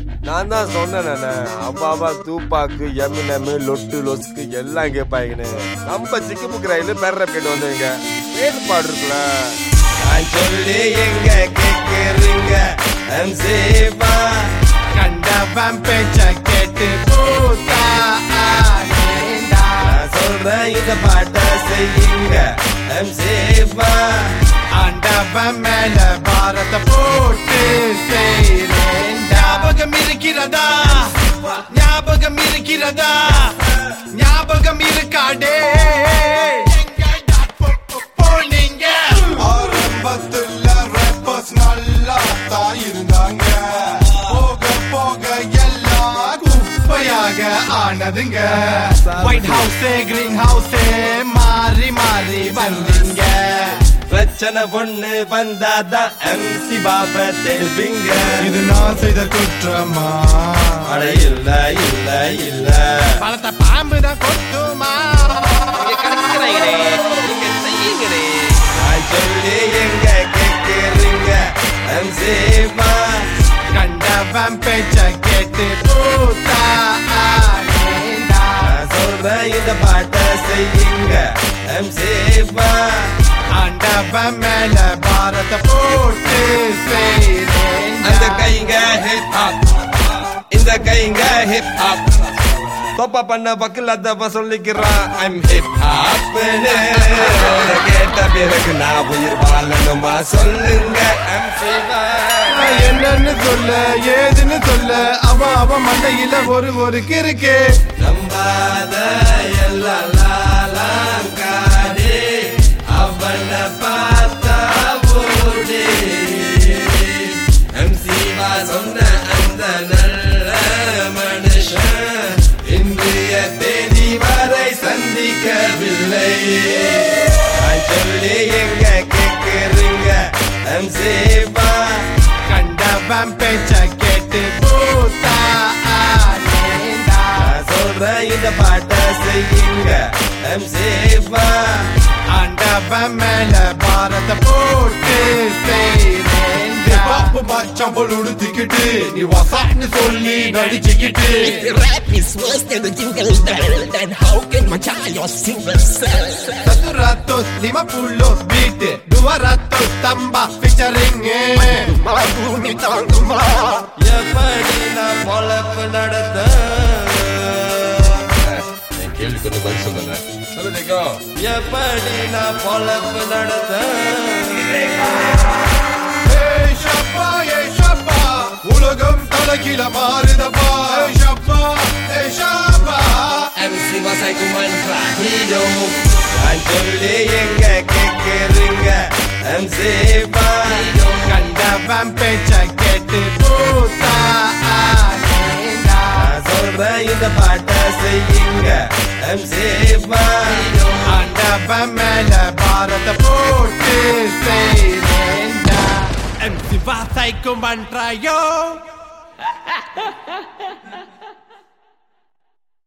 நான் தான் சொன்னேன் அப்பாவா தூப்பாக்கு எம்என்எம் லொட்டு லொஸ்க்கு எல்லாம் கேட்பாங்கன்னு நம்ம சிக்கு புக்கு ரயிலு பேர கேட்டு வந்தவங்க ஏற்பாடு இருக்குல்ல நான் சொல்லி எங்க கேக்குறீங்க எம்சிபா கண்டவன் பேச்ச கேட்டு பூத்தா ஆனேண்டா. நான் சொல்றேன் இந்த பாட்டை செய்யுங்க எம்சிபா ஆண்டவன் மேல பாரத போட்டு செய்றேன் ஞாபகம் இருக்கிறதா ஞாபகம் இருக்கிறதா ஞாபகம் இருக்காடே எங்கடா போ- போ- போனீங்க ஆரம்பத்துல rappers நல்லா தான் இருந்தாங்க போக போக எல்லாம் குப்பையாக ஆனதுங்க ஒயிட் ஹவுஸ் கிரீன் ஹவுஸ் மாறி மாறி வந்தீங்க பிரச்சனை பொண்ணு வந்தாதான் எம்சி பாப தெரிவிங்க இது நான் செய்த குற்றமா அட இல்ல இல்ல இல்ல பழத்தை பாம்பு தான் கொத்துமா நான் சொல்லி எங்க கேக்குறீங்க எம்சிபா கண்டவன் பேச்ச கேட்டு பூத்தா ஆனேண்டா. நான் சொல்றேன் இந்த பாட்டை செய்யுங்க எம்சிபா ஆண்டவன் மேல பாரத போட்டு செய்றேன் அந்த கைங்க ஹிப் ஹாப் இந்த கைங்க ஹிப் ஹாப் தொப்பா பண்ண பக்கலாதப்ப சொல்லிக்கிறான் ஐம் ஹிப் ஹாப் கேட்ட பிறகு நான் உயிர் வாழணுமா சொல்லுங்க எம்சிபா என்னன்னு சொல்ல ஏதுன்னு சொல்ல அவ அவ மண்டையில ஒரு ஒரு கிறுக்கு நம்பாத எல்லாம் லாலாங்காடே அவன பார்த்தா ஓடே எம்சிவா சொன்ன அந்த நல்ல மனுஷன் இன்றைய தேதி வரை சந்திக்கவில்லை நான் சொல்லி எங்க கேக்குறீங்க எம்சிவா கண்டவன் பேச்ச கேட்டு பூத்தா ஆனேண்டா. நான் சொல்றேன் இந்த பாட்டை செய்யுங்க எம்சிவா ஆண்டவன் மேல பாரத போட்டு செய்றேன் பாப்பு மச்சாம்பல் உடுத்திக்கிட்டு நீ வசான்னு சொல்லி நடிச்சுக்கிட்டு Rap is worse than the jingle bell. Then how can my child your single cell? சதுராத்தோஸ் லிமபுல்லோஸ் பீட் டுவராத்தோஸ் தம்பா ஃபிச்சரிங் Magumi tanguma. எப்படி நான் பொழப்பு நடத்த என் கேள்வி கொஞ்சம் பதில் சொல்லுங்க சொல்லுங்க எப்படி நான் பொழப்பு நடத்த ஏய் ஷப்பா ஏய் ஷப்பா உலகம் தலைகீழ மாறுதப்பா ஏய் ஷப்பா ஏய் ஷப்பா MC Masaiku Mantra Hero நான் சொல்லி எங்க கேக்குறீங்க MC Hero கண்டவன் பேச்ச கேட்டு பூத்தா ஆனேண்டா. நான் சொல்றேன் இந்த பாட்டை செய்யுங்க MC Hero ஆண்டவன் மேல பாரத போட்டு செய்றேன்டா எம்சி வாசைக்கும் பண்றாயோ